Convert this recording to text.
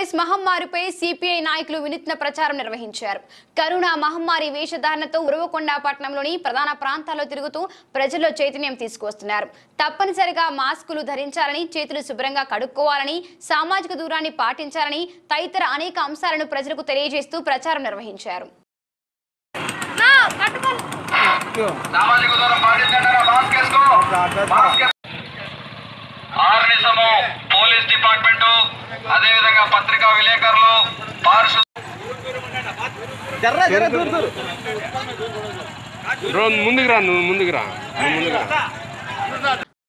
Virus మహమ్మారిపై CPI నాయకులు వినూత్న ప్రచారం నిర్వహించారు కరోనా మహమ్మారి వేషధారణతో ఉరవకొండ పట్టణంలోని ప్రధాన ప్రాంతాల్లో తిరుగుతూ ప్రజల్లో చైతన్యం తీసుకువస్తున్నారు తప్పనిసరిగా మాస్కులు ధరించాలని చేతులు శుభ్రంగా కడుక్కోవాలని సామాజిక దూరాన్ని పాటించాలని తదితర అనేక అంశాలను ప్రజలకు తెలియజేస్తూ ప్రచారం నిర్వహించారు సామాజిక దూరం పాటించండి మాస్క్ వేసుకో మాస్క్ వేసుకో. ఆర్నిసము పోలీస్ డిపార్ట్మెంట్ అదే విధంగా పత్రికా విలేకరులు పారిశుద్ధ బ్రో ముందుకు రా నువ్వు ముందుకు రా నువ్వు ముందుకు రా